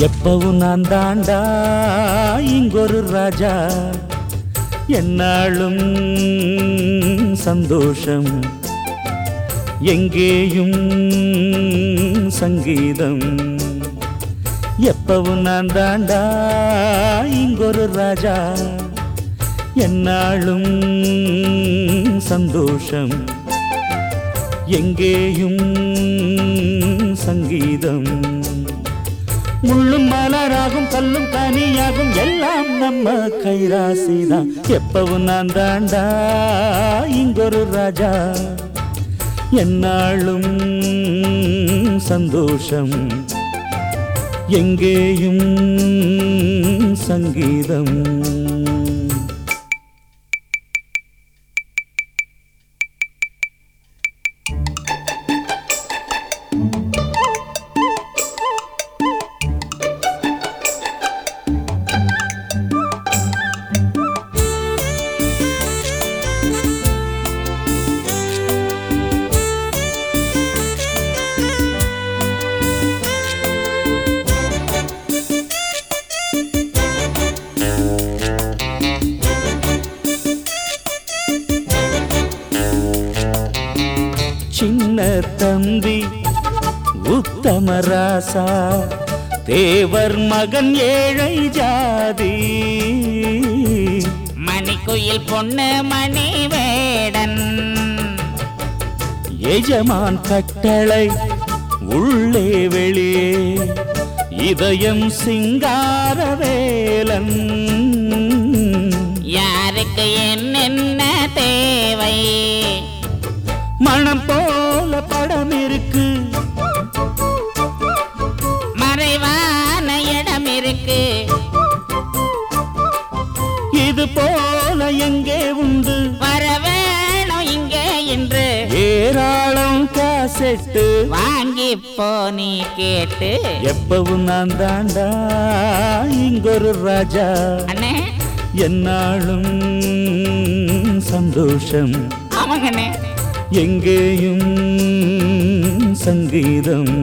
எப்பவும் நான் தாண்டா இங்கொரு ராஜா என்னாலும் சந்தோஷம் எங்கேயும் சங்கீதம் எப்பவும் நான் தாண்டா இங்கொரு ராஜா என்னாலும் சந்தோஷம் எங்கேயும் சங்கீதம் முள்ளும் மலராகும் கல்லும் கனியாகும் எல்லாம் நம்ம கைராசிதான் எப்பவும் நான் தாண்டா இங்கொரு ராஜா என்னாலும் சந்தோஷம் எங்கேயும் சங்கீதம் சின்ன தம்பி உத்தமராசா தேவர் மகன் ஏழை ஜாதி மணிக்குயில் பொண்ணு மணி வேடன் எஜமான் கட்டளை உள்ளே வெளியே இதயம் சிங்காரவேலன் யாருக்கு என்னென்ன தேவை மனம் போல படம் இருக்கு மறைவான இடம் இருக்கு இது போல எங்கே உண்டு வர வேணும் இங்கே என்று ஏராளம் காசெட்டு வாங்கி போ நீ கேட்டு எப்பவும் நான் தாண்டா இங்கொரு ராஜா அண்ணே என்னாலும் சந்தோஷம் ஆமாங்கண்ணே எங்கேயும் சங்கீதம்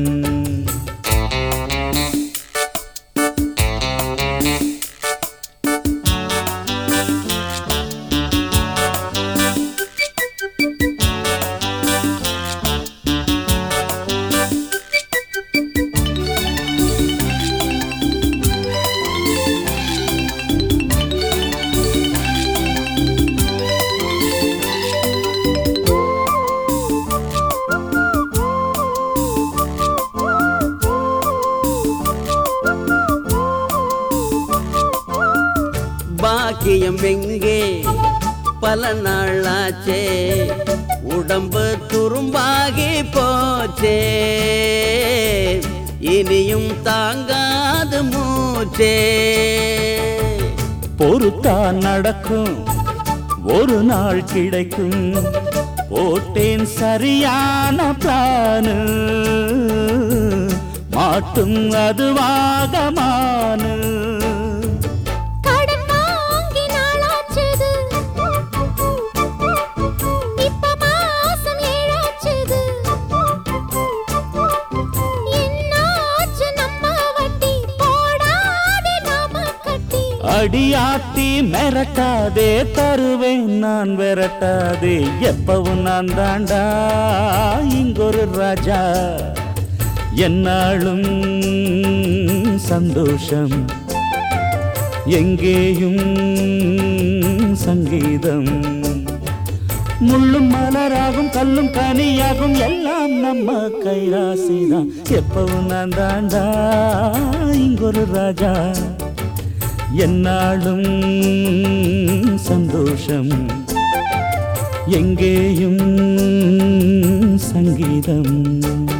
பாக்கியம் எங்கே பல நாளாச்சே உடம்பு துரும்பாகி போச்சே இனியும் தாங்காது மூச்சே பொறுத்தா நடக்கும் ஒரு நாள் கிடைக்கும் போட்டேன் சரியான பிளானு மாட்டும் அதுவாக மானு கடன் வாங்கி நாளாச்சுது இப்ப மாசம் ஏழாச்சுது என்னாச்சு நம்ம வட்டி போடாதே நாம கட்டி அடியாத்தி மிரட்டாதே தருவேன் நான் விரட்டாதே எப்பவும் நான் தாண்டா இங்கொரு ராஜா என்னாலும் சந்தோஷம் எங்கேயும் சங்கீதம் முள்ளும் மலராகும் கல்லும் கனியாகும் எல்லாம் நம்ம கைராசிதான் எப்பவும் நான் தாண்டா இங்கொரு ராஜா என்னாலும் சந்தோஷம் எங்கேயும் சங்கீதம்